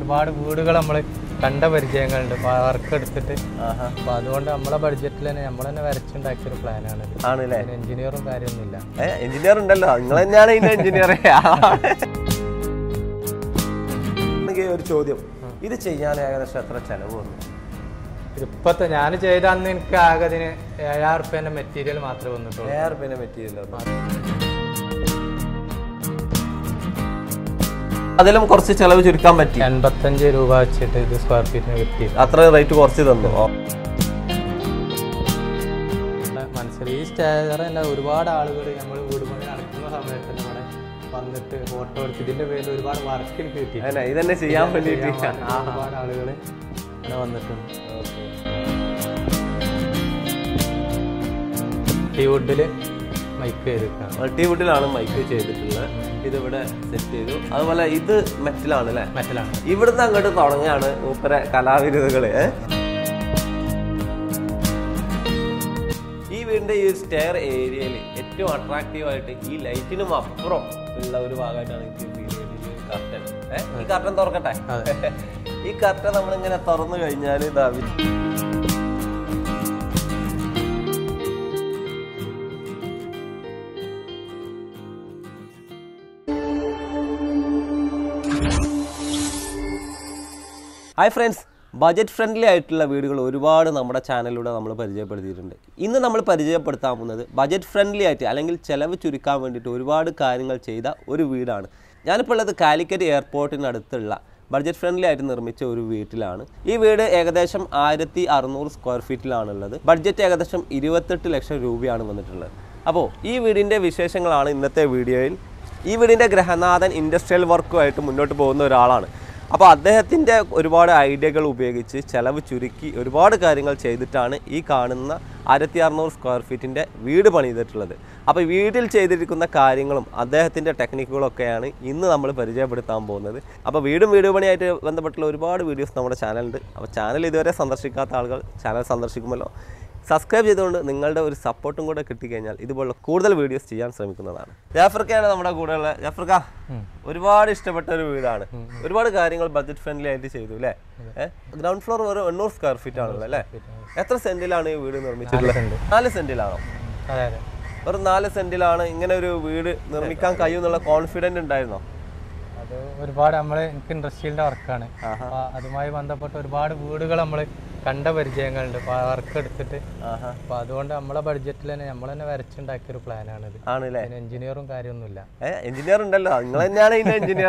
ഒരുപാട് വീടുകൾ നമ്മൾ കണ്ട പരിചയങ്ങളുണ്ട് വർക്ക് എടുത്തിട്ട് ആഹാ അപ്പൊ അതുകൊണ്ട് നമ്മളെ ബഡ്ജറ്റിൽ തന്നെ നമ്മൾ തന്നെ വരച്ചുണ്ടാക്കിയ ഒരു പ്ലാനാണ് ഇത് ആണല്ലേ എഞ്ചിനീയറും കാര്യമൊന്നുമില്ല ഏ എഞ്ചിനീയർ ഉണ്ടല്ലോ നിങ്ങൾ തന്നെയാണ് ഇതിന്റെ എഞ്ചിനീയർ ഒരു ചോദ്യം ഇത് ചെയ്യാൻ ഏകദേശം എത്ര ചെലവ് വന്നു ഇപ്പത്തെ ഞാൻ ചെയ്ത അന്ന് എനിക്ക് ആകെ അതിന് ഏഴായിരം റുപ്യന്റെ മെറ്റീരിയൽ മാത്രമേ വന്നിട്ടുള്ളൂ വേറെ പിന്നെ മെറ്റീരിയൽ അതിലും കുറച്ച് ചെലവ് ചുരുക്കാൻ പറ്റി എൺപത്തഞ്ച് രൂപ വെച്ചിട്ട് ഇത് സ്ക്വയർ ഫീറ്റിന് കിട്ടി അത്ര റേറ്റ് കുറച്ച് തന്നു ഓ. മനസ്സിലായി ഈ സ്റ്റേജറല്ല ഒരുപാട് ആളുകൾ നമ്മൾ വീട് പണി നടക്കുന്ന സമയത്ത് നമ്മുടെ വന്നിട്ട് ഫോട്ടോ എടുത്ത് ഇതിന്റെ പേരിൽ ഒരുപാട് വർക്ക് എനിക്ക് കിട്ടി അങ്ങനെ ഇതന്നെ ചെയ്യാൻ വേണ്ടിയിട്ട് ഒരുപാട് ആളുകൾ ഇവിടെ വന്നിട്ടുണ്ട് ടീവുഡില് മൈക്ക് ചെയ്തിട്ടാണ് മൾട്ടിവുഡിലാണ് മൈക്ക് ചെയ്തിട്ടുള്ളത് ഇതിവിടെ സെറ്റ് ചെയ്തു അതുപോലെ ഇത് മെറ്റലാണ് അല്ലേ മെറ്റലാണ് ഇവിടുന്ന് അങ്ങോട്ട് തുടങ്ങുകയാണ് മൂപ്പരെ കലാവിരുതുകള് ഏ? ഈ വീടിന്റെ ഈ സ്റ്റെയർ ഏരിയയിൽ ഏറ്റവും അട്രാക്റ്റീവ് ആയിട്ട് ഈ ലൈറ്റിനും അപ്പുറം ഉള്ള ഒരു ഭാഗമായിട്ടാണ് എനിക്ക് ഫീൽ ചെയ്തത് ഈ കർട്ടൻ ഈ കർട്ടൻ തുറക്കട്ടെ ഈ കർട്ടൻ നമ്മളിങ്ങനെ തുറന്നു കഴിഞ്ഞാൽ ഇതാ വി- ഹായ് ഫ്രണ്ട്സ് ബജറ്റ് ഫ്രണ്ട്ലി ആയിട്ടുള്ള വീടുകൾ ഒരുപാട് നമ്മുടെ ചാനലിലൂടെ നമ്മൾ പരിചയപ്പെടുത്തിയിട്ടുണ്ട് ഇന്ന് നമ്മൾ പരിചയപ്പെടുത്താൻ പോകുന്നത് ബജറ്റ് ഫ്രണ്ട്ലി ആയിട്ട് അല്ലെങ്കിൽ ചിലവ് ചുരുക്കാൻ വേണ്ടിയിട്ട് ഒരുപാട് കാര്യങ്ങൾ ചെയ്ത ഒരു വീടാണ് ഞാനിപ്പോൾ ഉള്ളത് കാലിക്കറ്റ് എയർപോർട്ടിനടുത്തുള്ള ബഡ്ജറ്റ് ഫ്രണ്ട്ലി ആയിട്ട് നിർമ്മിച്ച ഒരു വീട്ടിലാണ് ഈ വീട് ഏകദേശം ആയിരത്തി അറുന്നൂറ് സ്ക്വയർ ഫീറ്റിലാണുള്ളത് ബഡ്ജറ്റ് ഏകദേശം ഇരുപത്തെട്ട് ലക്ഷം രൂപയാണ് വന്നിട്ടുള്ളത് അപ്പോൾ ഈ വീടിൻ്റെ വിശേഷങ്ങളാണ് ഇന്നത്തെ വീഡിയോയിൽ ഈ വീടിൻ്റെ ഗ്രഹനാഥൻ ഇൻഡസ്ട്രിയൽ വർക്കുമായിട്ട് മുന്നോട്ട് പോകുന്ന ഒരാളാണ് അപ്പോൾ അദ്ദേഹത്തിൻ്റെ ഒരുപാട് ഐഡിയകൾ ഉപയോഗിച്ച് ചെലവ് ചുരുക്കി ഒരുപാട് കാര്യങ്ങൾ ചെയ്തിട്ടാണ് ഈ കാണുന്ന ആയിരത്തി അറുന്നൂറ് സ്ക്വയർ ഫീറ്റിൻ്റെ വീട് പണിതിട്ടുള്ളത് അപ്പോൾ വീട്ടിൽ ചെയ്തിരിക്കുന്ന കാര്യങ്ങളും അദ്ദേഹത്തിൻ്റെ ടെക്നിക്കുകളൊക്കെയാണ് ഇന്ന് നമ്മൾ പരിചയപ്പെടുത്താൻ പോകുന്നത് അപ്പോൾ വീടും വീട് പണിയായിട്ട് ബന്ധപ്പെട്ടുള്ള ഒരുപാട് വീഡിയോസ് നമ്മുടെ ചാനലുണ്ട് അപ്പോൾ ചാനൽ ഇതുവരെ സന്ദർശിക്കാത്ത ആളുകൾ ചാനൽ സന്ദർശിക്കുമല്ലോ സബ്സ്ക്രൈബ് ചെയ്തുകൊണ്ട് നിങ്ങളുടെ ഒരു സപ്പോർട്ടും കൂടെ കിട്ടിക്കഴിഞ്ഞാൽ ഇതുപോലുള്ള കൂടുതൽ വീഡിയോസ് ചെയ്യാൻ ശ്രമിക്കുന്നതാണ് ജാഫർക്കാണ് നമ്മുടെ കൂടെ ഉള്ള ജാഫർക്ക ഒരുപാട് ഇഷ്ടപ്പെട്ട ഒരു വീടാണ് ഒരുപാട് കാര്യങ്ങൾ ബഡ്ജറ്റ് ഫ്രണ്ട്ലി ആയിട്ട് ചെയ്തു അല്ലേ ഗ്രൗണ്ട് ഫ്ലോർ വെറും എണ്ണൂറ് സ്ക്വയർ ഫീറ്റ് ആണല്ലോ അല്ലേ എത്ര സെന്റിലാണ് ഈ വീട് നിർമ്മിച്ചിട്ടുള്ളത് നാല് സെന്റിലാണോ അതെ അതെ വെറും നാല് സെന്റിലാണ് ഇങ്ങനെ ഒരു വീട് നിർമ്മിക്കാൻ കഴിയുമെന്നുള്ള കോൺഫിഡന്റ് ഉണ്ടായിരുന്നോ അത് ഒരുപാട് നമ്മൾ എനിക്ക് ഇൻഡസ്ട്രിയലിന്റെ വർക്കാണ് അപ്പൊ അതുമായി ബന്ധപ്പെട്ട ഒരുപാട് വീടുകൾ നമ്മൾ കണ്ട പരിചയങ്ങളുണ്ട് വർക്ക് എടുത്തിട്ട് ആഹാ അപ്പൊ അതുകൊണ്ട് നമ്മളെ ബഡ്ജറ്റിൽ തന്നെ നമ്മൾ തന്നെ വരച്ചുണ്ടാക്കിയ ഒരു പ്ലാനാണിത് ആണല്ലേ അതിന് എഞ്ചിനീയറും കാര്യമൊന്നുമില്ല ഏഹ് എഞ്ചിനീയർ ഉണ്ടല്ലോ നിങ്ങൾ തന്നെയാണ് ഇതിന്റെ എഞ്ചിനീയർ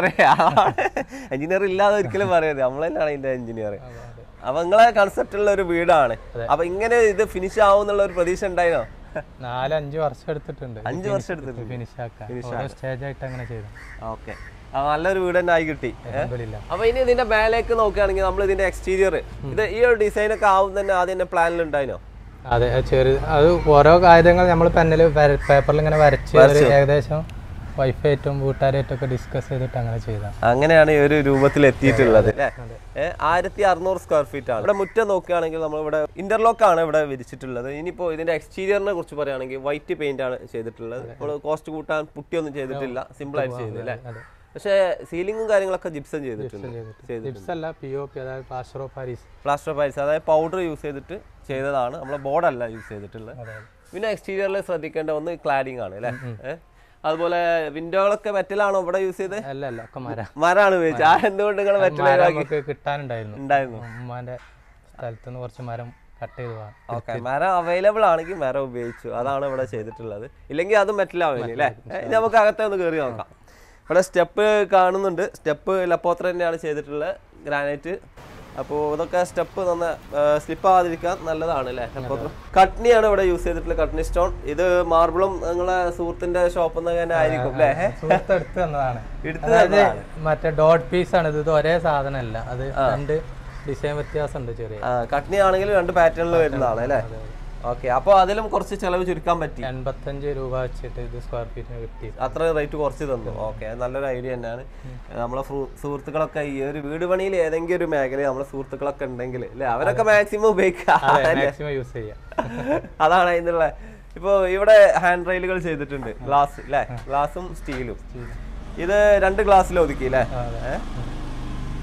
എഞ്ചിനീയർ ഇല്ലാതെ ഒരിക്കലും പറയരുത് നമ്മൾ തന്നെയാണ് ഇതിന്റെ എഞ്ചിനീയർ അപ്പൊ നിങ്ങളെ കൺസെപ്റ്റ് ഉള്ള ഒരു വീടാണ് അപ്പൊ ഇങ്ങനെ ഇത് ഫിനിഷ് ആവും എന്നുള്ള ഒരു പ്രതീക്ഷ ഉണ്ടായിരുന്നോ നാല് അഞ്ച് വർഷം എടുത്തിട്ടുണ്ട് അഞ്ച് വർഷം എടുത്തിട്ടുണ്ട് ഫിനിഷ് ആക്കാൻ ഓരോ സ്റ്റേജ് ആയിട്ട് അങ്ങനെ ചെയ്തു ഓക്കെ നല്ലൊരു വീട് തന്നെ ആയി കിട്ടി ഏഹ്? അൽഹംദുലില്ലാ. അപ്പൊ ഇനി ഇതിന്റെ മേലേക്ക് നോക്കുകയാണെങ്കിൽ നമ്മൾ ഇതിന്റെ എക്സ്റ്റീരിയർ ഇത് ഈ ഒരു ഡിസൈൻ ഒക്കെ ആവും തന്നെ ആദ്യം തന്നെ പ്ലാനിൽ ഉണ്ടായിരുന്നോ അതെ ചെറിയ അത് ഓരോ കാര്യങ്ങൾ നമ്മൾ പെന്നിൽ പേപ്പറിൽ ഇങ്ങനെ വരച്ച് ഒരു ഏകദേശം വൈഫായിട്ടും വീട്ടുകാരായിട്ടും ഒക്കെ ഡിസ്കസ് ചെയ്തിട്ട് അങ്ങനെ ചെയ്താൽ അങ്ങനെയാണ് ഈ ഒരു രൂപത്തിൽ എത്തിയിട്ടുള്ളത് ആയിരത്തി അറുന്നൂറ് സ്ക്വയർ ഫീറ്റ് ആണ് ഇവിടെ മുറ്റം നോക്കുകയാണെങ്കിൽ നമ്മൾ ഇവിടെ ഇന്റർലോക്ക് ആണ് ഇവിടെ വിരിച്ചിട്ടുള്ളത് ഇനിയിപ്പോ ഇതിന്റെ എക്സ്റ്റീരിയറിനെ കുറിച്ച് പറയുകയാണെങ്കിൽ വൈറ്റ് പെയിന്റ് ആണ് ചെയ്തിട്ടുള്ളത് നമ്മൾ കോസ്റ്റ് കൂട്ടാൻ പുട്ടിയൊന്നും ചെയ്തിട്ടില്ല സിമ്പിൾ ആയിട്ട് ചെയ്തു അല്ലേ പക്ഷേ സീലിംഗും കാര്യങ്ങളൊക്കെ ജിപ്സം ചെയ്തിട്ടുണ്ട് ചെയ്തിട്ടുണ്ട് ടിപ്സ് അല്ല പി ഒ പി അതായത് plaster of Paris plaster of Paris അതായത് പൗഡർ യൂസ് ചെയ്തിട്ട് ചെയ്തതാണ് നമ്മളെ ബോർഡല്ല യൂസ് ചെയ്തിട്ടുള്ളത് അതെ പിന്നെ എക്സ്റ്റീരിയറിൽ ശ്രദ്ധിക്കേണ്ട ഒന്ന് ക്ലാഡിംഗ് ആണ് അല്ലേ ഏഹ്? അതുപോലെ വിൻഡോകളൊക്കെ മെറ്റലാണോ ഇവിടെ യൂസ് ചെയ്ത് അല്ല അല്ല ഒക്കെ മരം മരമാണ് ഉപയോഗിച്ചത് ആ എന്തുകൊണ്ട് നിങ്ങൾ മെറ്റൽ മരം നമുക്ക് കിട്ടാനുണ്ടായിരുന്നു ഉണ്ടായിരുന്നു ഉമ്മാന്റെ സ്ഥലത്ത് നിന്ന് കുറച്ച് മരം കട്ട് ചെയ്ത് പോകാം ഓക്കെ മരം അവൈലബിൾ ആണെങ്കിൽ മരം ഉപയോഗിച്ചു അതാണ് ഇവിടെ ചെയ്തിട്ടുള്ളത് ഇല്ലെങ്കിൽ അത് മെറ്റലാവില്ല അല്ലേ ഏ, ഇനി നമുക്ക് അകത്തെ ഒന്ന് കയറി നോക്കാം ഇവിടെ സ്റ്റെപ്പ് കാണുന്നുണ്ട് സ്റ്റെപ്പ് ലപ്പോത്ര തന്നെയാണ് ചെയ്തിട്ടുള്ളത് ഗ്രാനൈറ്റ് അപ്പോൾ ഇതൊക്കെ സ്റ്റെപ്പ് നന്ന സ്ലിപ്പ് ആവാതിരിക്കാൻ നല്ലതാണ് അല്ലേ ലപ്പോത്ര കട്നിയാണ് ഇവിടെ യൂസ് ചെയ്തിട്ടുള്ളത് കട്നി സ്റ്റോൺ ഇത് മാർബിളും നിങ്ങളെ സുഹൃത്തിന്റെ ഷോപ്പിൽ നിന്ന് തന്നെ ആയിരിക്കും അല്ലേ സുഹൃത്ത് എടുത്ത് തന്നതാണ് എടുത്ത് അതായത് മറ്റേ ഡോട്ട് പീസ് ആണ് ഇത് ഇത് ഒരേ സാധനമല്ല അത് രണ്ട് ഡിസൈൻ വ്യത്യാസമുണ്ട് ചെറിയ ആ കട്നി ആണെങ്കിൽ രണ്ട് പാറ്റേണിൽ വരുന്നതാണ് അല്ലേ ഓക്കെ അപ്പോൾ അതിലും കുറച്ച് ചെലവ് ചുരുക്കാൻ പറ്റി എൺപത്തഞ്ച് രൂപ വെച്ചിട്ട് ഇത് സ്ക്വയർ ഫീറ്റിന് കിട്ടി അത്ര റേറ്റ് കുറച്ച് തന്നു ഓക്കെ നല്ലൊരു ഐഡിയ തന്നെയാണ് നമ്മളെ ഫ്രു- സുഹൃത്തുക്കളൊക്കെ ഈ ഒരു വീട് പണിയിൽ ഏതെങ്കിലും ഒരു മേഖല നമ്മളെ സുഹൃത്തുക്കളൊക്കെ ഉണ്ടെങ്കിൽ അല്ലെ അവരൊക്കെ മാക്സിമം ഉപയോഗിക്കുക മാക്സിമം യൂസ് ചെയ്യാം അതാണ് അതിനുള്ള ഇപ്പൊ ഇവിടെ ഹാൻഡ് റെയിലുകൾ ചെയ്തിട്ടുണ്ട് ഗ്ലാസ് അല്ലേ ഗ്ലാസും സ്റ്റീലും ഇത് രണ്ട് ഗ്ലാസ്സിൽ ഒതുക്കി അല്ലേ ഏ?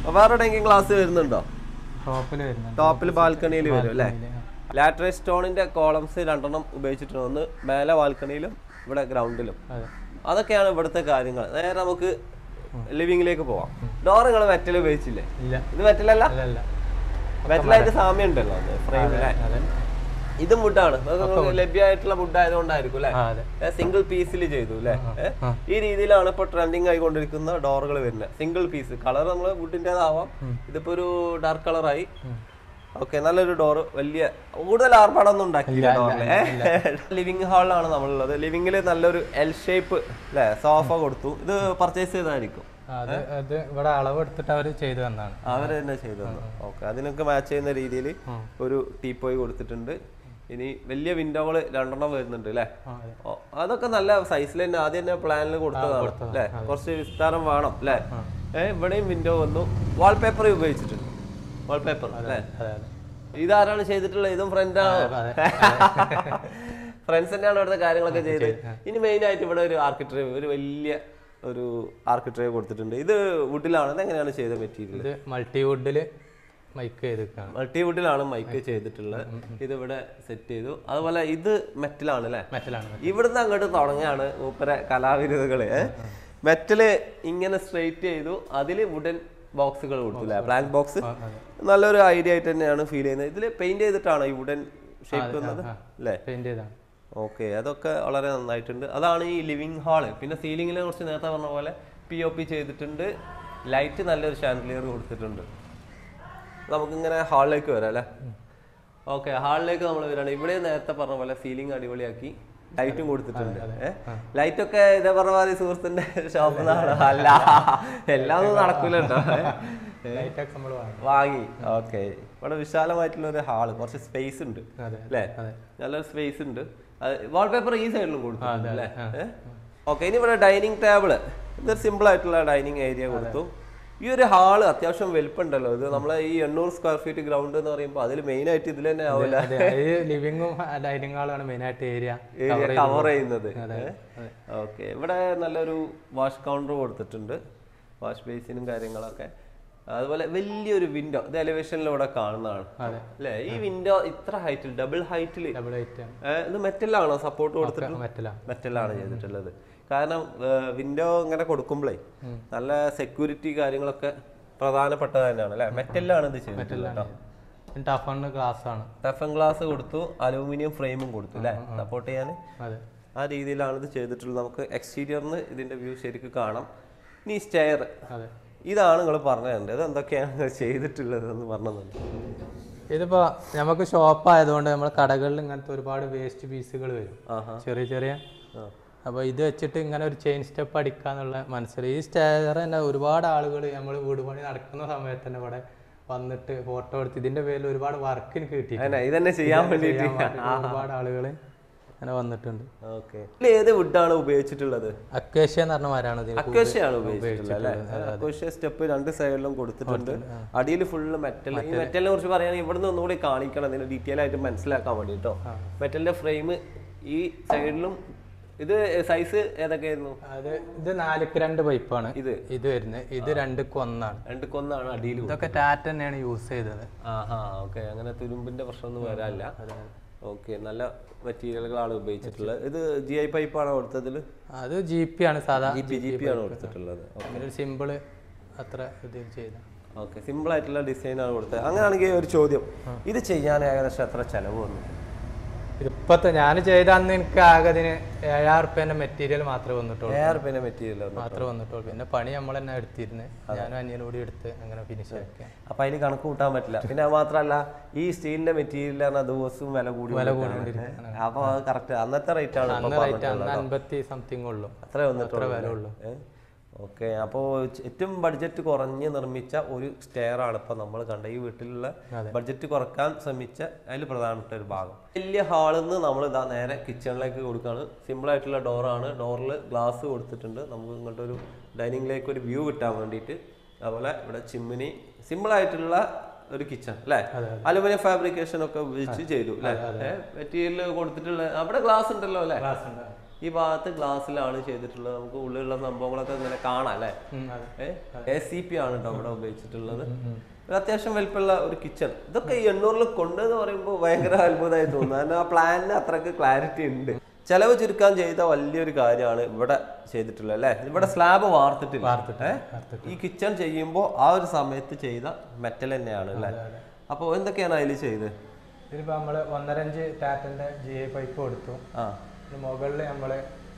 വേറെ എവിടെയെങ്കിലും ഗ്ലാസ് വരുന്നുണ്ടോ ടോപ്പിൽ വരുന്നുണ്ട് ടോപ്പിൽ ബാൽക്കണിയിൽ വരും അല്ലേ ലാറ്ററൈ സ്റ്റോണിന്റെ കോളംസ് രണ്ടെണ്ണം ഉപയോഗിച്ചിട്ടുണ്ട് ഒന്ന് മേലെ ബാൽക്കണിയിലും ഇവിടെ ഗ്രൗണ്ടിലും അതെ അതൊക്കെയാണ് ഇവിടുത്തെ കാര്യങ്ങൾ നേരെ നമുക്ക് ലിവിങ്ങിലേക്ക് പോവാം ഡോർ നിങ്ങൾ മെറ്റൽ ഉപയോഗിച്ചില്ലേ ഇല്ല ഇത് മെറ്റലല്ല അല്ല അല്ല മെറ്റലായിട്ട് സാമ്യം ഉണ്ടല്ലോ ഫ്രെയിമിലെ അതെ ഇതും വുഡാണ് ലഭ്യമായിട്ടുള്ള വുഡ് ആയതുകൊണ്ടായിരിക്കും അല്ലേ ആ അതെ സിംഗിൾ പീസിൽ ചെയ്തു അല്ലേ ഏ? ഈ രീതിയിലാണ് ഇപ്പൊ ട്രെൻഡിങ് ആയിക്കൊണ്ടിരിക്കുന്ന ഡോറുകൾ വരുന്നത് സിംഗിൾ പീസ് കളർ നമ്മൾ വുഡിൻ്റെതാവാം ഇതിപ്പോ ഒരു ഡാർക്ക് കളറായി ഓക്കെ നല്ലൊരു ഡോറ് വലിയ കൂടുതൽ ആർഭാടൊന്നും ഉണ്ടാക്കില്ല ഡോറിൽ ലിവിംഗ് ഹാളിലാണ് നമ്മളുള്ളത് ലിവിംഗിൽ നല്ലൊരു എൽ ഷേപ്പ് അല്ലേ സോഫ കൊടുത്തു ഇത് പർച്ചേസ് ചെയ്തായിരിക്കും ആ, അത് അത് ഇവിടെ അളവ് എടുത്തിട്ട് അവർ ചെയ്തു തന്നാണ് അവർ തന്നെ ചെയ്തു ഓക്കെ അതിനൊക്കെ മാച്ച് ചെയ്യുന്ന രീതിയിൽ ഒരു ടീപ്പോയി കൊടുത്തിട്ടുണ്ട് ഇനി വലിയ വിൻഡോകൾ രണ്ടെണ്ണം വരുന്നുണ്ട് അല്ലേ ആ അതെ ഓ, അതൊക്കെ നല്ല സൈസിൽ തന്നെ ആദ്യം തന്നെ പ്ലാനിൽ കൊടുത്തതാണ് അല്ലേ കുറച്ച് വിസ്താരം വേണം അല്ലേ ഏഹ് ഇവിടെയും വിൻഡോ വന്നു വാൾപേപ്പർ ഉപയോഗിച്ചിട്ടുണ്ട് വാൾപേപ്പർ അല്ലേ അതെ അതെ ഇതാരാണ് ചെയ്തിട്ടുള്ളത് ഇതും ഫ്രണ്ടാണോ ഫ്രണ്ട്സ് തന്നെയാണ് ഇവിടുത്തെ കാര്യങ്ങളൊക്കെ ചെയ്തത് ഇനി മെയിൻ ആയിട്ട് ഇവിടെ ഒരു ആർക്കിട്രേവ് ഒരു വലിയ ഒരു ആർക്കിട്രേവ് കൊടുത്തിട്ടുണ്ട് ഇത് വുഡിലാണ് ഇത് എങ്ങനെയാണ് ചെയ്ത മെറ്റീരിയൽ ഇത് മൾട്ടിവുഡിൽ മൈക്ക് ചെയ്തിട്ടാണ് മൾട്ടിവുഡിലാണ് മൈക്ക് ചെയ്തിട്ടുള്ളത് ഇത് ഇവിടെ സെറ്റ് ചെയ്തു അതുപോലെ ഇത് മെറ്റലാണ് അല്ലേ മെറ്റലാണ് ഇവിടുന്ന് അങ്ങോട്ട് തുടങ്ങിയാണ് മൂപ്പരെ കലാവിരുതുകള് മെറ്റല് ഇങ്ങനെ സ്ട്രെയിറ്റ് ചെയ്തു അതിൽ വുഡൻ ബോക്സുകൾ കൊടുത്തില്ല ബ്ലാങ്ക് ബോക്സ് നല്ലൊരു ഐഡിയ ആയിട്ട് തന്നെയാണ് ഫീൽ ചെയ്യുന്നത് ഇതിൽ പെയിന്റ് ചെയ്തിട്ടാണ് ഈ വുഡൻ ഷേപ്പ് വന്നത് അല്ലേ പെയിന്റ് ചെയ്താണ് ഓക്കെ അതൊക്കെ വളരെ നന്നായിട്ടുണ്ട് അതാണ് ഈ ലിവിങ് ഹാള് പിന്നെ സീലിങ്ങിനെ കുറിച്ച് നേരത്തെ പറഞ്ഞ പോലെ പി ഒ പി ചെയ്തിട്ടുണ്ട് ലൈറ്റ് നല്ലൊരു ഷാൻഡ്ലിയർ കൊടുത്തിട്ടുണ്ട് നമുക്കിങ്ങനെ ഹാളിലേക്ക് വരാം അല്ലേ ഓക്കെ ഹാളിലേക്ക് നമ്മൾ വരാണ് ഇവിടെ നേരത്തെ പറഞ്ഞ പോലെ സീലിംഗ് അടിപൊളിയാക്കി ലൈറ്റും കൊടുത്തിട്ടുണ്ട് ലൈറ്റ് ഒക്കെ ഇതേ പറഞ്ഞ പോലെ സുഹൃത്തിന്റെ ഷോപ്പിൽ നിന്നാണ് അല്ല എല്ലാം ഒന്നും നടക്കൂല കേട്ടോ ലൈറ്റൊക്കെ നമ്മൾ വാങ്ങി വാങ്ങി ഓക്കെ ഇവിടെ വിശാലമായിട്ടുള്ള ഒരു ഹാള് കുറച്ച് സ്പേസ് ഉണ്ട് അതെ അല്ലേ നല്ലൊരു സ്പേസ് ഉണ്ട് വാൾപേപ്പർ ഈ സൈഡിലും കൊടുത്തു അല്ലേ ഓക്കെ ഇനി ഇവിടെ ഡൈനിങ് ടേബിള് ഇതൊരു സിമ്പിൾ ആയിട്ടുള്ള ഡൈനിങ് ഏരിയ കൊടുത്തു ഈ ഒരു ഹാള് അത്യാവശ്യം വലിപ്പമുണ്ടല്ലോ ഇത് നമ്മളെ ഈ എണ്ണൂറ് സ്ക്വയർ ഫീറ്റ് ഗ്രൗണ്ട് എന്ന് പറയുമ്പോൾ അതിൽ മെയിൻ ആയിട്ട് ഇതിൽ തന്നെ ആവില്ല അതെ ഈ ലിവിങ്ങും ഡൈനിങ് ഹാളാണ് മെയിൻ ആയിട്ട് ഏരിയ ഏരിയ കവർ ചെയ്യുന്നത് ഓക്കെ ഇവിടെ നല്ലൊരു വാഷ് കൗണ്ടർ കൊടുത്തിട്ടുണ്ട് വാഷ് ബേസിനും കാര്യങ്ങളൊക്കെ അതുപോലെ വലിയൊരു വിൻഡോ ഇത് എലിവേഷനിൽ ഇവിടെ കാണുന്നതാണ് അതെ അല്ലേ ഈ വിൻഡോ ഇത്ര ഹൈറ്റിൽ ഡബിൾ ഹൈറ്റിൽ ഡബിൾ ഐറ്റം ഇത് മെറ്റലാണോ സപ്പോർട്ട് കൊടുത്തിട്ടുള്ളത് മെറ്റലാണ് മെറ്റലാണ് ചെയ്തിട്ടുള്ളത് കാരണം വിൻഡോ ഇങ്ങനെ കൊടുക്കുമ്പോഴേ നല്ല സെക്യൂരിറ്റി കാര്യങ്ങളൊക്കെ പ്രധാനപ്പെട്ടത് തന്നെയാണ് അല്ലേ മെറ്റലിലാണ് ഇത് ചെയ്തിട്ടുള്ളത് കേട്ടോ ടഫണ് ഗ്ലാസ് ആണ് ടഫൻ ഗ്ലാസ് കൊടുത്തു അലൂമിനിയം ഫ്രെയിമും കൊടുത്തു അല്ലേ സപ്പോർട്ട് ചെയ്യാൻ അതെ ആ രീതിയിലാണ് ഇത് ചെയ്തിട്ടുള്ളത് നമുക്ക് എക്സ്റ്റീരിയറിന് ഇതിന്റെ വ്യൂ ശരിക്കും കാണാം ഇനി സ്റ്റെയർ അതെ ഇതാണ് നിങ്ങൾ പറഞ്ഞത് ഇത് എന്തൊക്കെയാണ് നിങ്ങൾ ചെയ്തിട്ടുള്ളത് എന്ന് പറഞ്ഞത് ഇതിപ്പോ നമുക്ക് ഷോപ്പ് ആയതുകൊണ്ട് നമ്മൾ കടകളിൽ ഇങ്ങനത്തെ ഒരുപാട് വേസ്റ്റ് പീസുകൾ വരും ആഹാ ചെറിയ ചെറിയ ആ. അപ്പോൾ ഇത് വെച്ചിട്ട് ഇങ്ങനെ ഒരു ചെയിൻ സ്റ്റെപ്പ് അടിക്കാന്നുള്ള മനസ്സിൽ ഈ സ്റ്റെയർ തന്നെ ഒരുപാട് ആളുകൾ നമ്മൾ വീട് പണി നടക്കുന്ന സമയത്ത് തന്നെ ഇവിടെ വന്നിട്ട് ഫോട്ടോ എടുത്ത് ഇതിന്റെ പേരിൽ ഒരുപാട് വർക്ക് എനിക്ക് കിട്ടി അതന്നെ ഇതന്നെ ചെയ്യാൻ വേണ്ടിയിട്ട് ഒരുപാട് ആളുകൾ അങ്ങനെ വന്നിട്ടുണ്ട് ഓക്കെ ഏത് വുഡാണ് ഉപയോഗിച്ചിട്ടുള്ളത് അക്കേഷ്യ എന്ന് പറഞ്ഞ മരമാണ് ഇതിന് അക്വേഷ്യാണ് ഉപയോഗിച്ചിട്ടുള്ളത് അല്ലേ അക്വേഷ്യ സ്റ്റെപ്പ് രണ്ട് സൈഡിലും കൊടുത്തിട്ടുണ്ട് അടിയിൽ ഫുള്ള് മെറ്റൽ ഈ മെറ്റലിനെ കുറിച്ച് പറയുകയാണെങ്കിൽ ഇവിടുന്ന് ഒന്നുകൂടി കാണിക്കണം ഇതിന് ഡീറ്റെയിൽ ആയിട്ട് മനസ്സിലാക്കാൻ വേണ്ടി കേട്ടോ മെറ്റലിന്റെ ഫ്രെയിം ഈ സൈഡിലും ഇത് സൈസ് ഏതൊക്കെയായിരുന്നു അത് ഇത് നാലുക്ക് രണ്ട് പൈപ്പാണ് ഇത് ഇത് വരുന്നത് ഇത് രണ്ട് കൊന്നാണ് രണ്ട് കൊന്നാണ് അടിയിൽ ഇതൊക്കെ ടാറ്റ തന്നെയാണ് യൂസ് ചെയ്തത് ആഹാ ഓക്കെ അങ്ങനെ തുരുമ്പിന്റെ പ്രശ്നമൊന്നും വരാനില്ല ഓക്കെ നല്ല മെറ്റീരിയലുകളാണ് ഉപയോഗിച്ചിട്ടുള്ളത് ഇത് ജി ഐ പൈപ്പാണോ കൊടുത്തതിൽ അത് ജി പി ആണ് സാധാ ജി പി ജി പി ആണ് കൊടുത്തിട്ടുള്ളത് അങ്ങനെ ഒരു സിമ്പിള് അത്ര ഇത് ചെയ്ത ഓക്കെ സിമ്പിൾ ആയിട്ടുള്ള ഡിസൈൻ ആണ് കൊടുത്തത് അങ്ങനെയാണെങ്കിൽ ഒരു ചോദ്യം ഇത് ചെയ്യാൻ ഏകദേശം എത്ര ചെലവ് വന്നു ഇപ്പത്തെ ഞാൻ ചെയ്ത അന്ന് എനിക്ക് ആകെ അതിന് ഏഴായിരം റുപ്യന്റെ മെറ്റീരിയൽ മാത്രമേ വന്നിട്ടുള്ളൂ ഏഴ് റുപ്യൻ്റെ മെറ്റീരിയൽ വന്നു മാത്രമേ വന്നിട്ടുള്ളൂ പിന്നെ പണി നമ്മൾ തന്നെ എടുത്തിരുന്ന് ഞാനും അനിയനും കൂടി എടുത്ത് അങ്ങനെ ഫിനിഷ് ആക്കി അപ്പൊ അതിന് കണക്ക് കൂട്ടാൻ പറ്റില്ല പിന്നെ അത് മാത്രമല്ല ഈ സ്റ്റീലിന്റെ മെറ്റീരിയൽ പറഞ്ഞാൽ ദിവസവും വില കൂടി വില അപ്പൊ അത് കറക്റ്റ് അന്നത്തെ റേറ്റ് ആണ് ഇപ്പൊ അന്ന് റേറ്റ് അന്ന് അൻപത്തി സംതിങ് ഉള്ളൂ അത്ര വന്നിട്ടുള്ളൂ വില ഉള്ളൂ ഓക്കെ അപ്പോൾ ഏറ്റവും ബഡ്ജറ്റ് കുറഞ്ഞ് നിർമ്മിച്ച ഒരു സ്റ്റെയർ ആണ് ഇപ്പൊ നമ്മൾ കണ്ട ഈ വീട്ടിലുള്ള ബഡ്ജറ്റ് കുറക്കാൻ ശ്രമിച്ച അതിൽ പ്രധാനപ്പെട്ട ഒരു ഭാഗം വലിയ ഹാളിൽ നിന്ന് നമ്മൾ ഇതാ നേരെ കിച്ചണിലേക്ക് കൊടുക്കുകയാണ് സിമ്പിൾ ആയിട്ടുള്ള ഡോറാണ് ഡോറിൽ ഗ്ലാസ് കൊടുത്തിട്ടുണ്ട് നമുക്ക് ഇങ്ങോട്ടൊരു ഡൈനിങ്ങിലേക്ക് ഒരു വ്യൂ കിട്ടാൻ വേണ്ടിയിട്ട് അതുപോലെ ഇവിടെ ചിമ്മിനി സിമ്പിൾ ആയിട്ടുള്ള ഒരു കിച്ചൺ അല്ലേ അലുമിനിയം ഫാബ്രിക്കേഷൻ ഒക്കെ ഉപയോഗിച്ച് ചെയ്തു അല്ലേ മെറ്റീരിയൽ കൊടുത്തിട്ടുള്ള അവിടെ ഗ്ലാസ് ഉണ്ടല്ലോ അല്ലേ ഈ ഭാഗത്ത് ഗ്ലാസ്സിലാണ് ചെയ്തിട്ടുള്ളത് നമുക്ക് ഉള്ളിലുള്ള സംഭവങ്ങളൊക്കെ ഇങ്ങനെ കാണാം അല്ലേ ഉം, അതെ എ സി പി ആണ് കേട്ടോ ഇവിടെ ഉപയോഗിച്ചിട്ടുള്ളത് ഒരു അത്യാവശ്യം വലിപ്പമുള്ള ഒരു കിച്ചൺ ഇതൊക്കെ ഈ എണ്ണൂറിൽ കൊണ്ടെന്ന് പറയുമ്പോൾ ഭയങ്കര അത്ഭുതമായി തോന്നുന്നു കാരണം ആ പ്ലാനിന് അത്രക്ക് ക്ലാരിറ്റി ഉണ്ട് ചെലവ് ചുരുക്കാൻ ചെയ്ത വലിയൊരു കാര്യമാണ് ഇവിടെ ചെയ്തിട്ടുള്ളത് അല്ലേ ഇവിടെ സ്ലാബ് വാർത്തിട്ടില്ല വാർത്തിട്ട് ഏ? ഈ കിച്ചൺ ചെയ്യുമ്പോൾ ആ ഒരു സമയത്ത് ചെയ്ത മെറ്റൽ തന്നെയാണ് അല്ലേ അപ്പോൾ എന്തൊക്കെയാണ് അതിൽ ചെയ്ത് ഇതിലിപ്പോ നമ്മള് ഒന്നരഞ്ച് ടാറ്റന്റെ ജി ഐ പൈപ്പ് കൊടുത്തു ആ മുകളിൽ നമ്മള്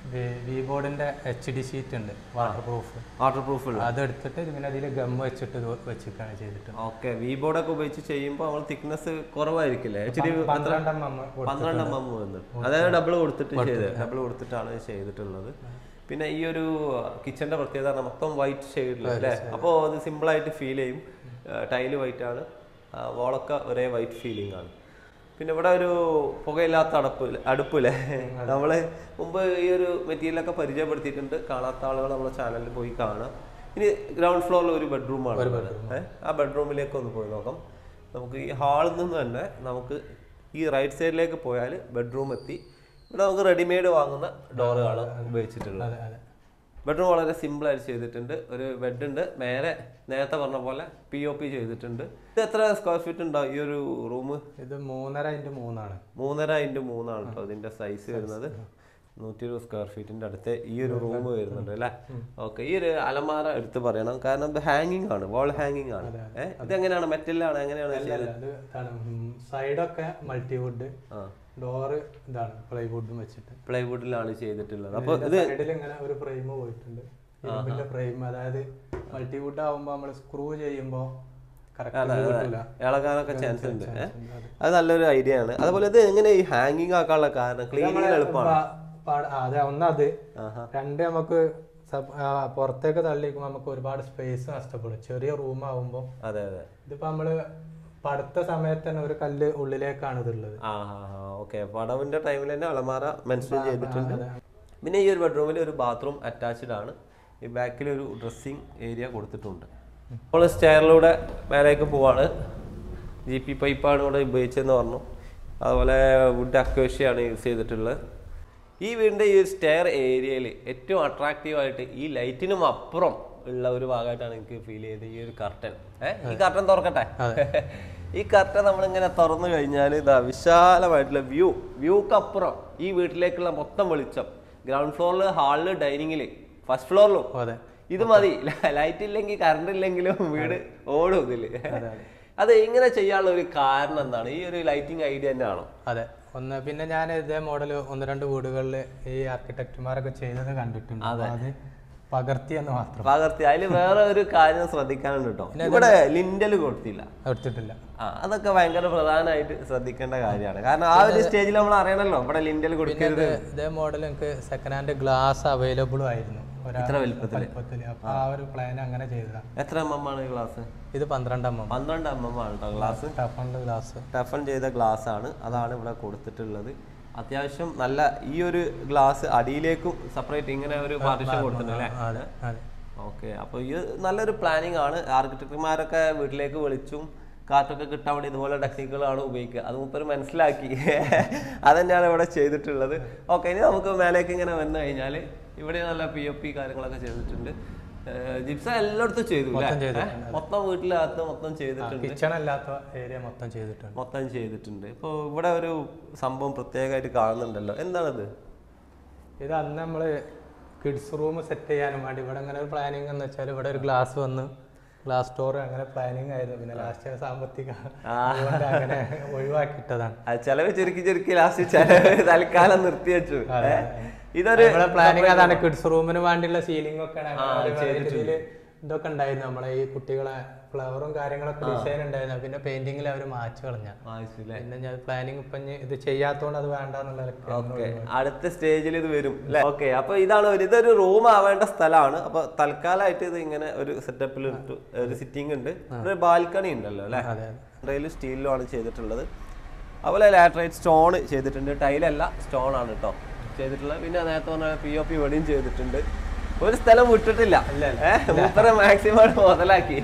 വി ബോർഡിന്റെ എച്ച് ഡി ഷീറ്റ് ഉണ്ട് വാട്ടർ പ്രൂഫ് വാട്ടർ പ്രൂഫ് ഉള്ള അതെടുത്തിട്ട് പിന്നെ അതിൽ ഗം വെച്ചിട്ട് ഇത് വെച്ചിട്ടാണ് ചെയ്തിട്ട് ഓക്കെ വി ബോർഡൊക്കെ ഉപയോഗിച്ച് ചെയ്യുമ്പോൾ നമ്മൾ തിക്നെസ് കുറവായിരിക്കില്ലേ ഇച്ചിരി പന്ത്രണ്ട് എം എം പന്ത്രണ്ട് എം എം വന്നിട്ട് അതായത് ഡബിൾ കൊടുത്തിട്ട് ചെയ്ത് ഡബിൾ കൊടുത്തിട്ടാണ് ഇത് ചെയ്തിട്ടുള്ളത് പിന്നെ ഈ ഒരു കിച്ചന്റെ പ്രത്യേകത പറഞ്ഞാൽ മൊത്തം വൈറ്റ് ഷെയ്ഡിൽ അല്ലേ അപ്പോൾ അത് സിമ്പിൾ ആയിട്ട് ഫീൽ ചെയ്യും ടൈല് വൈറ്റ് ആണ് വോളൊക്കെ ഒരേ വൈറ്റ് ഫീലിംഗ് ആണ് പിന്നെ ഇവിടെ ഒരു പുകയില്ലാത്ത അടപ്പ് അടുപ്പില്ലേ നമ്മള് മുമ്പ് ഈ ഒരു മെറ്റീരിയലൊക്കെ പരിചയപ്പെടുത്തിയിട്ടുണ്ട് കാണാത്ത ആളുകൾ നമ്മുടെ ചാനലിൽ പോയി കാണാം ഇനി ഗ്രൗണ്ട് ഫ്ലോറിൽ ഒരു ബെഡ്റൂമാണ് ഏഹ് ആ ബെഡ്റൂമിലേക്ക് ഒന്ന് പോയി നോക്കാം നമുക്ക് ഈ ഹാളിൽ നിന്ന് തന്നെ നമുക്ക് ഈ റൈറ്റ് സൈഡിലേക്ക് പോയാൽ ബെഡ്റൂം എത്തി ഇവിടെ നമുക്ക് റെഡിമെയ്ഡ് വാങ്ങുന്ന ഡോറുകളാണ് ഉപയോഗിച്ചിട്ടുള്ളത് അതെ അതെ ബെഡ്റൂം വളരെ സിമ്പിൾ ആയിട്ട് ചെയ്തിട്ടുണ്ട് ഒരു ബെഡ് ഉണ്ട് മേലെ നേരത്തെ പറഞ്ഞ പോലെ പി ഒ പി ചെയ്തിട്ടുണ്ട് ഇത് എത്ര സ്ക്വയർ ഫീറ്റ് ഉണ്ടാവും ഈ ഒരു റൂം ഇത് മൂന്നര ഇൻറ്റു മൂന്നാണ് മൂന്നര ഇൻറ്റു മൂന്നാണ് കേട്ടോ ഇതിന്റെ സൈസ് വരുന്നത് നൂറ്റി ഇരുപത് സ്ക്വയർ ഫീറ്റിന്റെ അടുത്ത് ഈ ഒരു റൂം വരുന്നുണ്ട് അല്ലേ ഓക്കെ ഈ ഒരു അലമാര എടുത്ത് പറയണം കാരണം ഇത് ഹാങ്ങിങ് ആണ് വാൾ ഹാങ്ങിങ് ആണ് ഏഹ് ഇത് എങ്ങനെയാണ് മെറ്റലാണ് എങ്ങനെയാണ് ചെയ്തത് അത് ഇതാണ് സൈഡൊക്കെ മൾട്ടിവുഡ് ആ ഡോറ് ഇതാണ് പ്ലൈവുഡും വെച്ചിട്ട് പ്ലൈവുഡിലാണ് ചെയ്തിട്ടുള്ളത് അപ്പൊ സൈഡിൽ ഇങ്ങനെ ഒരു ഫ്രെയിം പോയിട്ടുണ്ട് ഇരുമ്പിന്റെ ഫ്രെയിം അതായത് മൾട്ടിവുഡ് ആവുമ്പോ നമ്മൾ സ്ക്രൂ ചെയ്യുമ്പോ കറക്റ്റ് കിട്ടൂല ഇളകാനൊക്കെ ചാൻസ് ഉണ്ട് ഏ? അത് നല്ലൊരു ഐഡിയ ആണ് അതുപോലെ ഇത് എങ്ങനെ ഈ ഹാങ്ങിങ് ആക്കാനുള്ള കാരണം ക്ലീനിങ് എളുപ്പമാണ് പ- പാട- ആ, അതെ ഒന്നത് ആഹാ. രണ്ട് നമുക്ക് സബ്- ആ, പുറത്തേക്ക് തള്ളിക്കുമ്പോ നമുക്ക് ഒരുപാട് സ്പേസ് നഷ്ടപ്പെടും ചെറിയ റൂം ആവുമ്പോ അതെ അതെ ഇതിപ്പോ നമ്മള് പടുത്ത സമയത്ത് തന്നെ ഒരു കല്ല് ഉള്ളിലേക്കാണ് ഇതുള്ളത് ആ ഓക്കെ പടവിന്റെ ടൈമിൽ തന്നെ അളമാര മെൻഷൻ ചെയ്തിട്ടുണ്ട് പിന്നെ ഈ ഒരു ബെഡ്റൂമിൽ ഒരു ബാത്റൂം അറ്റാച്ച്ഡ് ആണ് ഈ ബാക്കിൽ ഒരു ഡ്രസ്സിങ് ഏരിയ കൊടുത്തിട്ടുണ്ട് നമ്മൾ സ്റ്റെയറിലൂടെ മേലേക്ക് പോവാണ് ജി പി പൈപ്പാണ് ഇവിടെ ഉപയോഗിച്ചതെന്ന് പറഞ്ഞു അതുപോലെ വുഡ് അക്വേഷ്യയാണ് യൂസ് ചെയ്തിട്ടുള്ളത് ഈ വീടിന്റെ ഈ ഒരു സ്റ്റെയർ ഏരിയയിൽ ഏറ്റവും അട്രാക്റ്റീവ് ആയിട്ട് ഈ ലൈറ്റിനും അപ്പുറം ഉള്ള ഒരു ഭാഗമായിട്ടാണ് എനിക്ക് ഫീൽ ചെയ്തത് ഈ ഒരു കർട്ടൻ ഏഹ് ഈ കർട്ടൻ തുറക്കട്ടെ ഈ കർട്ടൻ നമ്മളിങ്ങനെ തുറന്നു കഴിഞ്ഞാൽ ഇതാ വിശാലമായിട്ടുള്ള വ്യൂ വ്യൂക്കപ്പുറം ഈ വീട്ടിലേക്കുള്ള മൊത്തം വെളിച്ചം ഗ്രൗണ്ട് ഫ്ലോറിൽ ഹാളിൽ ഡൈനിങ്ങിൽ ഫസ്റ്റ് ഫ്ലോറിലും ഓ, അതെ ഇത് മതി ലൈറ്റ് ഇല്ലെങ്കിൽ കറണ്ട് ഇല്ലെങ്കിലും വീട് ഓടും ഇതില് അത് ഇങ്ങനെ ചെയ്യാനുള്ള ഒരു കാരണം എന്താണ് ഈ ഒരു ലൈറ്റിംഗ് ഐഡിയ തന്നെയാണോ അതെ ഒന്ന് പിന്നെ ഞാൻ ഇതേ മോഡൽ ഒന്ന് രണ്ട് വീടുകളിൽ ഈ ആർക്കിടെക്റ്റുമാരൊക്കെ ചെയ്തത് കണ്ടിട്ടുണ്ട് അപ്പൊ അത് പകർത്തിയെന്ന് മാത്രം പകർത്തി അതിൽ വേറെ ഒരു കാര്യം ശ്രദ്ധിക്കാനുണ്ട് കേട്ടോ ഇവിടെ ലിൻഡൽ കൊടുത്തില്ല എടുത്തിട്ടില്ല ആ അതൊക്കെ ഭയങ്കര പ്രധാനമായിട്ട് ശ്രദ്ധിക്കേണ്ട കാര്യമാണ് കാരണം ആ ഒരു സ്റ്റേജിൽ നമ്മൾ അറിയണല്ലോ ഇവിടെ ലിൻഡൽ കൊടുക്കരുത് ഇത് ഇതേ മോഡൽ എനിക്ക് സെക്കൻഡ് ഹാൻഡ് ഗ്ലാസ് അവൈലബിളും ആയിരുന്നു ഒരാ- ഇത്ര വലുപ്പത്തില് വലുപ്പത്തില് അപ്പൊ ആ ഒരു പ്ലാൻ അങ്ങനെ ചെയ്തതാണ് എത്ര എം എം ആണ് ക്ലാസ് ഇത് പന്ത്രണ്ട് എം എം പന്ത്രണ്ട് എം എം ആണ് കേട്ടോ ഗ്ലാസ് ടഫണ്ട് ഗ്ലാസ് ടഫൺ ചെയ്ത ഗ്ലാസ് ആണ് അതാണ് ഇവിടെ കൊടുത്തിട്ടുള്ളത് അത്യാവശ്യം നല്ല ഈ ഒരു ഗ്ലാസ് അടിയിലേക്കും സെപ്പറേറ്റ് ഇങ്ങനെ ഒരു പാർട്ടിഷൻ കൊടുത്തിട്ടുണ്ട് അല്ലേ അതെ അതെ ഓക്കെ അപ്പോൾ ഈ നല്ലൊരു പ്ലാനിങ് ആണ് ആർക്കിടെക്ടർമാരൊക്കെ വീട്ടിലേക്ക് വിളിച്ചും കാറ്റൊക്കെ കിട്ടാൻ വേണ്ടി ഇതുപോലെ ടെക്നിക്കുകളാണ് ഉപയോഗിക്കുക അത് മുപ്പര് മനസ്സിലാക്കി അതന്നെയാണ് ഇവിടെ ചെയ്തിട്ടുള്ളത് ഓക്കെ ഇനി നമുക്ക് മേലേക്ക് ഇങ്ങനെ വന്നു കഴിഞ്ഞാൽ ഇവിടെ നല്ല പി ഒ പി കാര്യങ്ങളൊക്കെ ചെയ്തിട്ടുണ്ട് ജിപ്സ എല്ലായിടത്തും ചെയ്തു അല്ലേ? ഏ? മൊത്തം വീട്ടിനകത്ത് മൊത്തം ചെയ്തിട്ടുണ്ട് കിച്ചൺ അല്ലാത്ത ഏരിയ മൊത്തം ചെയ്തിട്ടുണ്ട് മൊത്തം ചെയ്തിട്ടുണ്ട് ഇപ്പോൾ ഇവിടെ ഒരു സംഭവം പ്രത്യേകമായിട്ട് കാണുന്നുണ്ടല്ലോ എന്താണത് ഇത് അന്ന് നമ്മള് കിഡ്സ് റൂം സെറ്റ് ചെയ്യാനും വേണ്ടി ഇവിടെ അങ്ങനെ ഒരു പ്ലാനിങ് എന്ന് വെച്ചാൽ ഇവിടെ ഒരു ഗ്ലാസ് വന്ന് ഗ്ലാസ് ഡോർ അങ്ങനെ പ്ലാനിങ് ആയിരുന്നു പിന്നെ ലാസ്റ്റ് സാമ്പത്തിക അതുകൊണ്ട് അങ്ങനെ ഒഴിവാക്കിയിട്ടതാണ് ആ ചെലവ് ചുരുക്കി ചുരുക്കി ലാസ്റ്റ് ചെലവ് തൽക്കാലം നിർത്തി വെച്ചു ഏ? ഇതൊരു നമ്മളെ പ്ലാനിങ് അതാണ് കിഡ്സ് റൂമിന് വേണ്ടിയുള്ള സീലിംഗ് ഒക്കെ ആണ്. അങ്ങനെ ഒരു variety ഇതില് ഇതൊക്കെ ഉണ്ടായിരുന്നു നമ്മളെ ഈ കുട്ടികളെ ഫ്ലവറും കാര്യങ്ങളൊക്കെ ഡിസൈൻ ഉണ്ടായിരുന്നു പിന്നെ പെയിന്റിങ്ങിൽ അവർ മാച്ച് കളഞ്ഞ ആവശ്യമില്ല പിന്നെ ഞാൻ പ്ലാനിങ് ഇപ്പൊ ഇനി ഇത് ചെയ്യാത്തോണ്ട് അത് വേണ്ടെന്നുള്ള നിലയ്ക്ക് ഓക്കെ അടുത്ത സ്റ്റേജിൽ ഇത് വരും അല്ലേ ഓക്കെ അപ്പൊ ഇതാണ് ഒരു ഇതൊരു റൂം ആവേണ്ട സ്ഥലമാണ് അപ്പൊ തൽക്കാലമായിട്ട് ഇത് ഇങ്ങനെ ഒരു സെറ്റപ്പിൽ ഇട്ടു ഒരു സിറ്റിംഗ് ഉണ്ട് ഒരു ബാൽക്കണി ഉണ്ടല്ലോ അല്ലേ അതെ റെയിൽ സ്റ്റീലിലുമാണ് ചെയ്തിട്ടുള്ളത് അതുപോലെ ലാറ്ററൈറ്റ് സ്റ്റോൺ ചെയ്തിട്ടുണ്ട് ടൈലല്ല സ്റ്റോൺ ആണ് കേട്ടോ ചെയ്തിട്ടുള്ളത് പിന്നെ നേരത്തെ പറഞ്ഞ പി ഒ പി വെടിയും ചെയ്തിട്ടുണ്ട് ഒരു സ്ഥലം വിട്ടിട്ടില്ല ഏഹ് മൂപ്പരെ മാക്സിമം മുതലാക്കി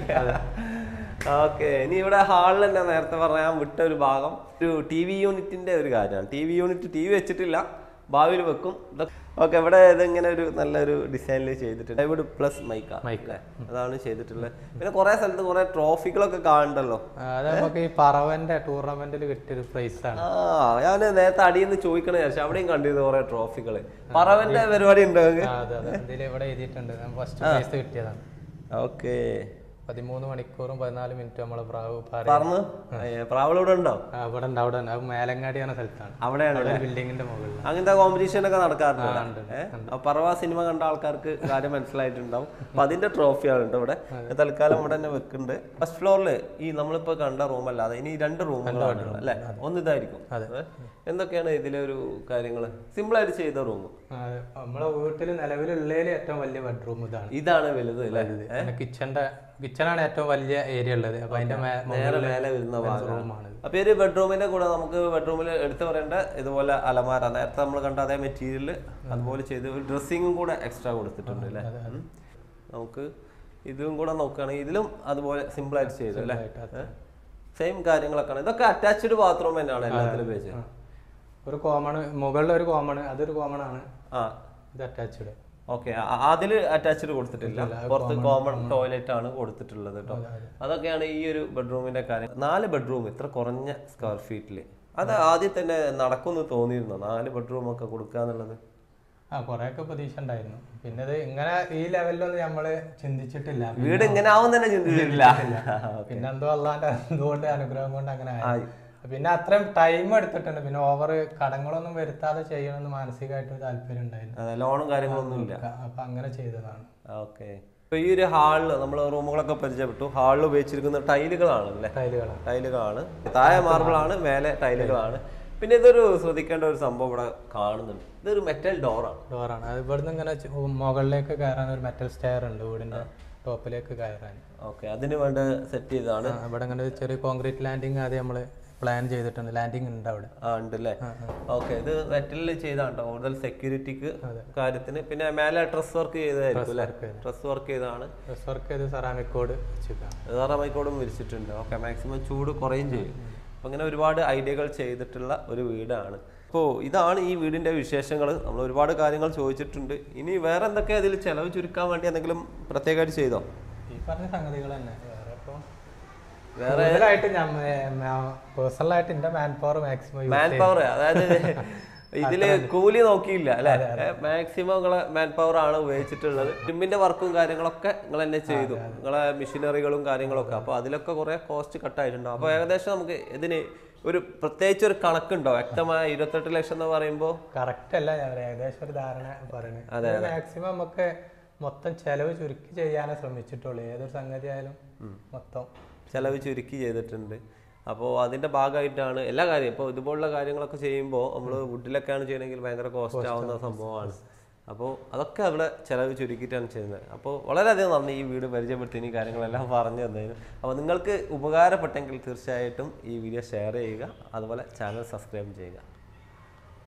ഓക്കെ ഇനി ഇവിടെ ഹാളിൽ തന്നെ നേരത്തെ പറയാൻ വിട്ട ഒരു ഭാഗം ഒരു ടി വി യൂണിറ്റിന്റെ ഒരു കാര്യമാണ് T V unit T V വെച്ചിട്ടില്ല ഭാവിയിൽ വെക്കും ഇതൊക്കെ ഓക്കെ ഇവിടെ ഇതിങ്ങനെ ഒരു നല്ലൊരു ഡിസൈനിൽ ചെയ്തിട്ടുണ്ട് ഇവിടെ പ്ലസ് മൈക്ക മൈക്ക. അതാണ് ചെയ്തിട്ടുള്ളത് പിന്നെ കുറെ സ്ഥലത്ത് കുറെ ട്രോഫികളൊക്കെ കാണണ്ടല്ലോ ആ, അത് നമുക്ക് ഈ പറവന്റെ ടൂർണമെന്റിൽ കിട്ടിയൊരു പ്രൈസ് ആണ് ആ ഞാൻ നേരത്തെ അടിയിൽ നിന്ന് ചോദിക്കണ വിചാരിച്ചു അവിടെയും കണ്ടിരുന്നു കുറെ ട്രോഫികള് പറവന്റെ പരിപാടി ഉണ്ടോ ആ, അതെ അതെ ഇതിൽ ഇവിടെ എഴുതിയിട്ടുണ്ട് ഫസ്റ്റ് പ്രൈസ് കിട്ടിയതാണ് ഓക്കെ പതിമൂന്ന് മണിക്കൂറും പതിനാല് മിനിറ്റും നമ്മളെ പ്രാവ് പാറി പറഞ്ഞു പ്രാവളിവിടെ ഉണ്ടോ ആ, ഇവിടെ ഉണ്ട് അവിടെ ഉണ്ട് അത് മേലങ്ങാടി എന്ന സ്ഥലത്താണ് അവിടെയാണ് അവിടെ ബിൽഡിങ്ങിന്റെ മുകളിൽ അങ്ങനത്തെ കോമ്പറ്റീഷൻ ഒക്കെ നടക്കാറുണ്ട് ആ, ഇവിടെ. ഉണ്ട്, ഏ? അപ്പൊ പറവ സിനിമ കണ്ട ആൾക്കാർക്ക് കാര്യം മനസ്സിലായിട്ടുണ്ടാവും അപ്പൊ അതിന്റെ ട്രോഫിയാണ് കേട്ടോ ഇവിടെ തൽക്കാലം ഇവിടെ തന്നെ വെക്കുന്നുണ്ട് ഫസ്റ്റ് ഫ്ലോറിൽ ഈ നമ്മളിപ്പോ കണ്ട റൂം അല്ലാതെ ഇനി രണ്ട് റൂമുകളാണ് അല്ലെ ഒന്ന് ഇതായിരിക്കും ഏ? എന്തൊക്കെയാണ് ഇതിലെ ഒരു കാര്യങ്ങള് സിമ്പിൾ ആയിട്ട് ചെയ്ത റൂം ആ, നമ്മളെ വീട്ടിൽ നിലവിലുള്ളതിൽ ഏറ്റവും വലിയ ബെഡ്റൂം ഇതാണ് ഇതാണ് വലുത് അല്ലേ പിന്നെ കിച്ചന്റെ കിച്ചണാണ് ഏറ്റവും വലിയ ഏരിയ ഉള്ളത് അപ്പൊ അതിന്റെ മേ- നേരെ മുകളില് മേലെ വരുന്ന ഭാഗമാണ് റൂമാണ് അപ്പൊ ഈ ഒരു ബെഡ്റൂമിന്റെ കൂടെ നമുക്ക് ബെഡ്റൂമിൽ എടുത്തു പറയേണ്ട ഇതുപോലെ അലമാര നേരത്തെ നമ്മൾ കണ്ട അതേ മെറ്റീരിയൽ അതുപോലെ ചെയ്ത് ഒരു ഡ്രസ്സിങ്ങും കൂടെ എക്സ്ട്രാ കൊടുത്തിട്ടുണ്ട് അല്ലേ ഉം. നമുക്ക് ഇതും കൂടെ നോക്കുകയാണെങ്കിൽ ഇതിലും അതുപോലെ സിമ്പിൾ ആയിട്ട് ചെയ്തു അല്ലേ സെയിം കാര്യങ്ങളൊക്കെയാണ് ഇതൊക്കെ അറ്റാച്ച്ഡ് ബാത്റൂം തന്നെയാണ് എല്ലാത്തിലും ഉപയോഗിച്ചത് ഒരു കോമൺ മുകളിൽ ഒരു കോമൺ അതൊരു കോമൺ ആണ് ആ ഇത് അറ്റാച്ച്ഡ് ഓക്കെ അതിൽ അറ്റാച്ച്ഡ് കൊടുത്തിട്ടില്ല പുറത്ത് കോമൺ ടോയ്ലറ്റ് ആണ് കൊടുത്തിട്ടുള്ളത് കേട്ടോ അതൊക്കെയാണ് ഈ ഒരു ബെഡ്റൂമിന്റെ കാര്യം നാല് ബെഡ്റൂം ഇത്ര കുറഞ്ഞ സ്ക്വയർ ഫീറ്റില് അത് ആദ്യം തന്നെ നടക്കുമെന്ന് തോന്നിയിരുന്നു നാല് ബെഡ്റൂം ഒക്കെ കൊടുക്കുക എന്നുള്ളത് ആ കുറെയൊക്കെ പ്രതീക്ഷ ഉണ്ടായിരുന്നു പിന്നെ ഇത് ഇങ്ങനെ ഈ ലെവലിലൊന്നും നമ്മള് ചിന്തിച്ചിട്ടില്ല വീട് ഇങ്ങനെ ആവും തന്നെ ചിന്തിച്ചിട്ടില്ല പിന്നെ എന്തോ അല്ലാണ്ട് എന്തുകൊണ്ട് അനുഗ്രഹം കൊണ്ട് അങ്ങനെ ആയി പിന്നെ അത്രയും ടൈം എടുത്തിട്ടുണ്ട് പിന്നെ ഓവർ കടങ്ങളൊന്നും വരുത്താതെ ചെയ്യണമെന്ന് മാനസികമായിട്ട് താല്പര്യം ഉണ്ടായിരുന്നു അതെ ലോണും കാര്യങ്ങളൊന്നും ഇല്ല അപ്പൊ അങ്ങനെ ചെയ്തതാണ് ഓക്കെ ഇപ്പൊ ഈ ഒരു ഹാളിൽ നമ്മൾ റൂമുകളൊക്കെ പരിചയപ്പെട്ടു ഹാളിൽ ഉപയോഗിച്ചിരിക്കുന്ന ടൈലുകളാണ് അല്ലേ ടൈലുകളാണ് ടൈലുകളാണ് താഴെ മാർബിൾ ആണ് മേലെ ടൈലുകളാണ് പിന്നെ ഇതൊരു ശ്രദ്ധിക്കേണ്ട ഒരു സംഭവം ഇവിടെ കാണുന്നുണ്ട് ഇതൊരു മെറ്റൽ ഡോറാണ് ഡോറാണ് അത് ഇവിടുന്ന് ഇങ്ങനെ ചെ- മുകളിലേക്ക് കയറാൻ ഒരു മെറ്റൽ സ്റ്റെയർ ഉണ്ട് വീടിന്റെ ടോപ്പിലേക്ക് കയറാൻ ഓക്കെ അതിന് വേണ്ട സെറ്റ് ചെയ്തതാണ് ആ, ഇവിടെ ഇങ്ങനെ ഒരു ചെറിയ കോൺക്രീറ്റ് ലാൻഡിങ് ആദ്യം നമ്മള് പ്ലാൻ ചെയ്തിട്ടുണ്ട് ലാൻഡിങ് ഉണ്ട് അവിടെ ആ ഉണ്ട് അല്ലേ ഓക്കെ ഇത് മെറ്റലിൽ ചെയ്താണ് ട്ടോ. കൂടുതൽ സെക്യൂരിറ്റിക്ക് കാര്യത്തിന് പിന്നെ മേലെ ഡ്രസ് വർക്ക് ചെയ്തതായിരിക്കും അല്ലേ ഡ്രസ് വർക്ക് ചെയ്തതാണ് ഡ്രസ് വർക്ക് ചെയ്ത് സെറാമിക് കോഡ് വെച്ചിട്ടാണ് വേറമൈക്കോടും വിരിച്ചിട്ടുണ്ട് ഓക്കെ മാക്സിമം ചൂട് കുറയും ചെയ്യും അപ്പം ഇങ്ങനെ ഒരുപാട് ഐഡിയകൾ ചെയ്തിട്ടുള്ള ഒരു വീടാണ് അപ്പോൾ ഇതാണ് ഈ വീടിൻ്റെ വിശേഷങ്ങൾ നമ്മൾ ഒരുപാട് കാര്യങ്ങൾ ചോദിച്ചിട്ടുണ്ട് ഇനി വേറെ എന്തൊക്കെ അതിൽ ചിലവ് ചുരുക്കാൻ വേണ്ടി എന്തെങ്കിലും പ്രത്യേകമായിട്ട് ചെയ്തോ ഈ പറഞ്ഞ സംഗതികൾ തന്നെ വേറെ ഇപ്പൊ വേറെ കൂടുതലായിട്ട് പേഴ്സണലായിട്ട് എന്റെ manpower maximum manpower അതായത് ഇതില് കൂലി നോക്കിയില്ല അല്ലെ മാക്സിമം നിങ്ങളെ മാൻ പവർ ആണ് ഉപയോഗിച്ചിട്ടുള്ളത് ജിമ്മിന്റെ വർക്കും കാര്യങ്ങളൊക്കെ നിങ്ങൾ തന്നെ ചെയ്തു നിങ്ങളെ മെഷീനറികളും കാര്യങ്ങളൊക്കെ അപ്പൊ അതിലൊക്കെ കുറെ കോസ്റ്റ് കട്ടായിട്ടുണ്ടാവും അപ്പൊ ഏകദേശം നമുക്ക് ഇതിന് ഒരു പ്രത്യേകിച്ച് ഒരു കണക്കുണ്ടോ വ്യക്തമായ ഇരുപത്തെട്ട് ലക്ഷം എന്ന് പറയുമ്പോൾ കറക്റ്റ് അല്ല ഞാൻ പറയാം. ഏകദേശം ഒരു ധാരണ പറയുന്നത് മാക്സിമം നമുക്ക് മൊത്തം ചെലവ് ചുരുക്കി ചെയ്യാനേ ശ്രമിച്ചിട്ടുള്ളൂ ഏതൊരു സംഗതി ആയാലും മൊത്തം ചെലവ് ചുരുക്കി ചെയ്തിട്ടുണ്ട് അപ്പോൾ അതിന്റെ ഭാഗമായിട്ടാണ് എല്ലാ കാര്യം ഇപ്പോൾ ഇതുപോലുള്ള കാര്യങ്ങളൊക്കെ ചെയ്യുമ്പോൾ നമ്മൾ വുഡിലൊക്കെയാണ് ചെയ്യണമെങ്കിൽ ഭയങ്കര കോസ്റ്റ് ആവുന്ന സംഭവമാണ് അപ്പോൾ അതൊക്കെ അവിടെ ചിലവ് ചുരുക്കിയിട്ടാണ് ചെയ്യുന്നത് അപ്പോൾ വളരെയധികം നന്ദി ഈ വീട് പരിചയപ്പെടുത്തി ഈ കാര്യങ്ങളെല്ലാം പറഞ്ഞു തന്നതിന് അപ്പോൾ നിങ്ങൾക്ക് ഉപകാരപ്പെട്ടെങ്കിൽ തീർച്ചയായിട്ടും ഈ വീഡിയോ ഷെയർ ചെയ്യുക അതുപോലെ ചാനൽ സബ്സ്ക്രൈബ് ചെയ്യുക